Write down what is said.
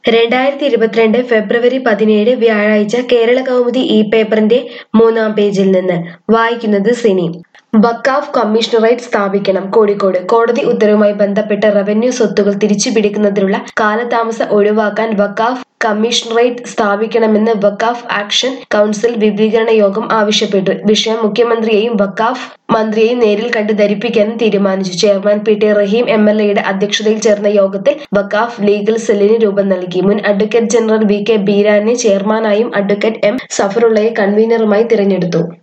രണ്ടായിരത്തി ഇരുപത്തിരണ്ട് ഫെബ്രുവരി പതിനേഴ് വ്യാഴാഴ്ച കേരള കൗമുദി ഇ പേപ്പറിന്റെ മൂന്നാം പേജിൽ നിന്ന് വായിക്കുന്നത് സിനി വഖാഫ് കമ്മീഷണറേറ്റ് സ്ഥാപിക്കണം കോഴിക്കോട് കോടതി ഉത്തരവുമായി ബന്ധപ്പെട്ട റവന്യൂ സ്വത്തുകൾ തിരിച്ചുപിടിക്കുന്നതിനുള്ള കാലതാമസം ഒഴിവാക്കാൻ വഖാഫ് കമ്മീഷണറേറ്റ് സ്ഥാപിക്കണമെന്ന് വഖാഫ് ആക്ഷൻ കൗൺസിൽ വിപുലീകരണ യോഗം ആവശ്യപ്പെട്ടു വിഷയം മുഖ്യമന്ത്രിയെയും വഖാഫ് മന്ത്രിയെയും നേരിൽ കണ്ട് ധരിപ്പിക്കാനും തീരുമാനിച്ചു chairman P T Rahim M L എയുടെ അധ്യക്ഷതയിൽ ചേർന്ന യോഗത്തിൽ വഖാഫ് ലീഗൽ സെല്ലിന് രൂപം നൽകി മുൻ അഡ്വക്കേറ്റ് ജനറൽ വി കെ ബീരാനെ ചെയർമാനായും അഡ്വക്കേറ്റ് എം സഫറുള്ളയെ കൺവീനറുമായി തിരഞ്ഞെടുത്തു